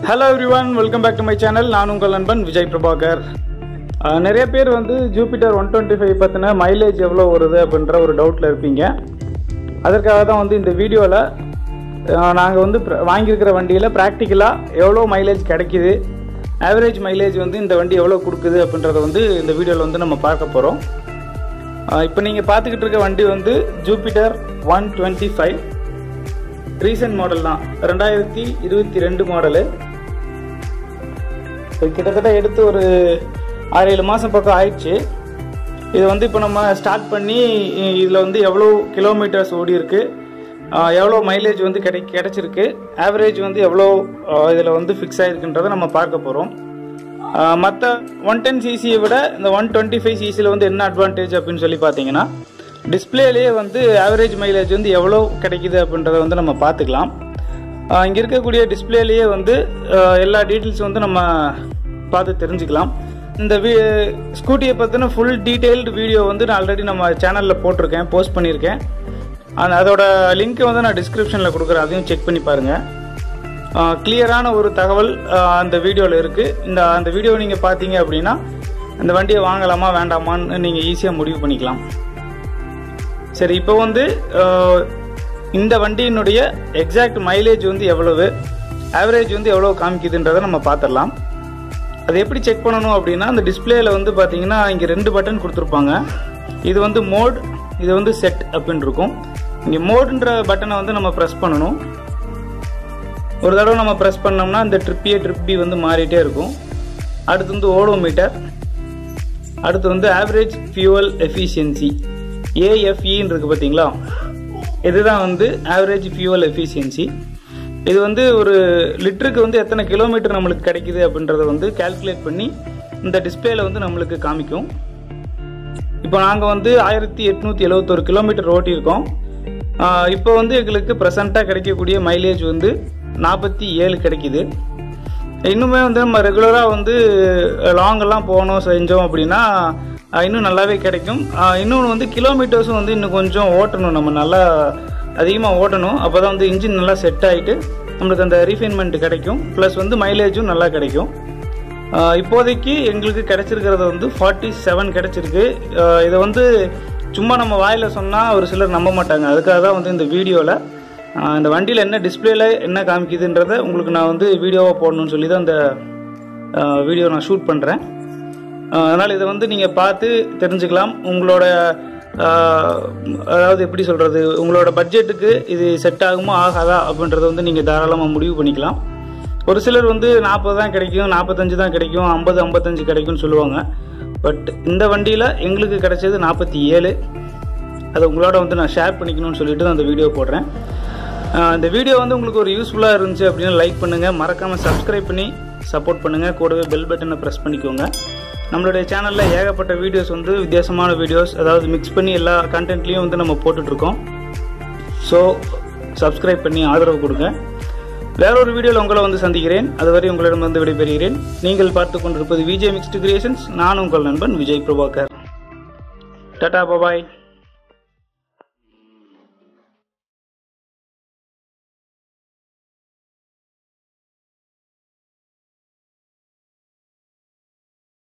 hello everyone welcome back to my channel நான் உங்கள் நண்பன் விஜய் பிரபாகர் அஹ், நிறைய பேர் வந்து ஜூபிட்டர் ஒன் டுவெண்ட்டி ஃபைவ் பற்றின மைலேஜ் எவ்வளோ வருது அப்படின்ற ஒரு டவுட்டில் இருப்பீங்க அதற்காக தான் வந்து இந்த வீடியோவில் நாங்கள் வந்து pr- வாங்கியிருக்கிற வண்டியில் ப்ராக்டிக்கலாக எவ்வளோ மைலேஜ் கிடைக்குது ஆவரேஜ் மைலேஜ் வந்து இந்த வண்டி எவ்வளோ கொடுக்குது அப்படின்றத வந்து இந்த வீடியோவில் வந்து நம்ம பார்க்க போகிறோம் இப்போ நீங்கள் பார்த்துக்கிட்டு இருக்க வண்டி வந்து Jupiter one twenty five recent model தான் ரெண்டாயிரத்தி இருபத்தி ரெண்டு மாடலு இது கிட்டத்தட்ட எடுத்து ஒரு ஆறு ஏழு மாதம் பக்கம் ஆயிடுச்சு இது வந்து இப்போ நம்ம ஸ்டார்ட் பண்ணி இதில் வந்து எவ்வளோ கிலோமீட்டர்ஸ் ஓடி இருக்கு ஆஹ் எவ்வளோ மைலேஜ் வந்து கிடை கிடைச்சிருக்கு ஆவரேஜ் வந்து எவ்வளோ இதில் வந்து ஃபிக்ஸ் ஆகிருக்குன்றதை நம்ம பார்க்க போகிறோம் மற்ற ஒன் டென் சிசியை விட இந்த ஒன் டுவெண்ட்டி ஃபைவ் சிசியில் வந்து என்ன அட்வான்டேஜ் அப்படின்னு சொல்லி பார்த்தீங்கன்னா டிஸ்பிளேலேயே வந்து ஆவரேஜ் மைலேஜ் வந்து எவ்வளோ கிடைக்குது அப்படின்றத வந்து நம்ம பார்த்துக்கலாம் இங்கே இருக்கக்கூடிய டிஸ்பிளேலேயே வந்து ஆஹ் எல்லா டீட்டெயில்ஸ் வந்து நம்ம பார்த்து தெரிஞ்சுக்கலாம் இந்த வீ ஸ்கூட்டியை பற்றின ஃபுல் டீட்டெயில்டு வீடியோ வந்து நான் ஆல்ரெடி நம்ம சேனலில் போட்டிருக்கேன் போஸ்ட் பண்ணியிருக்கேன் அந்த அதோட லிங்க்கை வந்து நான் டிஸ்கிரிப்ஷனில் கொடுக்குறேன் அதையும் செக் பண்ணி பாருங்கள் கிளியரான ஒரு தகவல் ஆஹ் அந்த வீடியோவில் இருக்குது இந்த அந்த வீடியோ நீங்கள் பார்த்தீங்க அப்படின்னா அந்த வண்டியை வாங்கலாமா வேண்டாமான்னு நீங்கள் ஈஸியாக முடிவு பண்ணிக்கலாம் சரி இப்போ வந்து ஆஹ் இந்த வண்டியினுடைய எக்ஸாக்ட் மைலேஜ் வந்து எவ்வளவு ஆவரேஜ் வந்து எவ்வளோ காமிக்குதுன்றதை நம்ம பார்த்துடலாம் அது எப்படி செக் பண்ணணும் அப்படின்னா அந்த டிஸ்பிளேல வந்து பார்த்தீங்கன்னா இங்கே ரெண்டு பட்டன் கொடுத்துருப்பாங்க இது வந்து மோட் இது வந்து செட் அப்படின்னு இருக்கும் இங்கே மோடுன்ற பட்டனை வந்து நம்ம ப்ரெஸ் பண்ணணும் ஒரு தடவை நம்ம ப்ரெஸ் பண்ணோம்னா இந்த ட்ரிப் ஏ ட்ரிப் பி வந்து மாறிட்டே இருக்கும் அடுத்து வந்து ஓடோமீட்டர் அடுத்து வந்து ஆவரேஜ் ஃபியூவல் எஃபிஷியன்சி ஏஎஃப்இன்னு இருக்கு பார்த்தீங்களா இதுதான் வந்து ஆவரேஜ் ஃபியூவல் எஃபிஷியன்சி இது வந்து ஒரு லிட்டருக்கு வந்து எத்தனை கிலோமீட்டர் நம்மளுக்கு கிடைக்குது அப்படின்றத வந்து கால்குலேட் பண்ணி இந்த டிஸ்பிளேல வந்து நம்மளுக்கு காமிக்கும் இப்போ நாங்கள் வந்து ஆயிரத்தி எட்நூற்றி எழுவத்தொரு கிலோமீட்டர் ஓட்டியிருக்கோம் ஆஹ் இப்போ வந்து எங்களுக்கு ப்ரெசண்ட்டாக கிடைக்கக்கூடிய மைலேஜ் வந்து நாற்பத்தி ஏழு கிடைக்குது இன்னுமே வந்து நம்ம ரெகுலராக வந்து லாங்கெல்லாம் போகணும் செஞ்சோம் அப்படின்னா ஆஹ் இன்னும் நல்லாவே கிடைக்கும் ஆஹ் இன்னொன்று வந்து கிலோமீட்டர்ஸும் வந்து இன்னும் கொஞ்சம் ஓட்டணும் நம்ம நல்லா அதிகமாக ஓட்டணும் அப்போ தான் வந்து இன்ஜின் நல்லா செட் ஆகிட்டு நம்மளுக்கு அந்த ரீஃபைன்மெண்ட் கிடைக்கும் ப்ளஸ் வந்து மைலேஜும் நல்லா கிடைக்கும் ஆஹ் இப்போதைக்கு எங்களுக்கு கிடைச்சிருக்கிறது வந்து ஃபார்ட்டி செவன் கிடைச்சிருக்கு ஆஹ் இதை வந்து சும்மா நம்ம வாயில் சொன்னால் ஒரு சிலர் நம்ப மாட்டாங்க அதுக்காக தான் வந்து இந்த வீடியோவில் இந்த வண்டியில் என்ன டிஸ்பிளேல என்ன காமிக்குதுன்றதை உங்களுக்கு நான் வந்து வீடியோவாக போடணும்னு சொல்லி தான் இந்த வீடியோ நான் ஷூட் பண்ணுறேன் அதனால் இதை வந்து நீங்கள் பார்த்து தெரிஞ்சுக்கலாம் உங்களோட ஆஹ் அதாவது எப்படி சொல்கிறது உங்களோட பட்ஜெட்டுக்கு இது செட் ஆகுமா ஆகாதா அப்படின்றத வந்து நீங்கள் தாராளமாக முடிவு பண்ணிக்கலாம் ஒரு சிலர் வந்து நாற்பது தான் கிடைக்கும் நாற்பத்தஞ்சு தான் கிடைக்கும் ஐம்பது ஐம்பத்தஞ்சு கிடைக்கும்னு சொல்லுவாங்க பட் இந்த வண்டியில் எங்களுக்கு கிடைச்சது நாற்பத்தி ஏழு அதை உங்களோட வந்து நான் ஷேர் பண்ணிக்கணும்னு சொல்லிட்டு தான் அந்த வீடியோ போடுறேன் ஆஹ் இந்த வீடியோ வந்து உங்களுக்கு ஒரு யூஸ்ஃபுல்லாக இருந்துச்சு அப்படின்னா லைக் பண்ணுங்கள் மறக்காமல் சப்ஸ்கிரைப் பண்ணி சப்போர்ட் பண்ணுங்கள் கூடவே பெல் பட்டனை ப்ரெஸ் பண்ணிக்கோங்க நம்மளுடைய சேனலில் ஏகப்பட்ட வீடியோஸ் வந்து வித்தியாசமான வீடியோஸ் அதாவது மிக்ஸ் பண்ணி எல்லா கண்டென்ட்லேயும் வந்து நம்ம போட்டுட்ருக்கோம் ஸோ சப்ஸ்கிரைப் பண்ணி ஆதரவு கொடுங்க வேறொரு வீடியோவில் உங்களை வந்து சந்திக்கிறேன் அதுவரை உங்களிடம் வந்து விடைபெறுகிறேன் நீங்கள் பார்த்து கொண்டிருப்பது விஜய் மிக்ஸ்டு கிரியேஷன்ஸ் நான் உங்கள் நண்பன் விஜய் பிரபாகர் டாடா பபாய்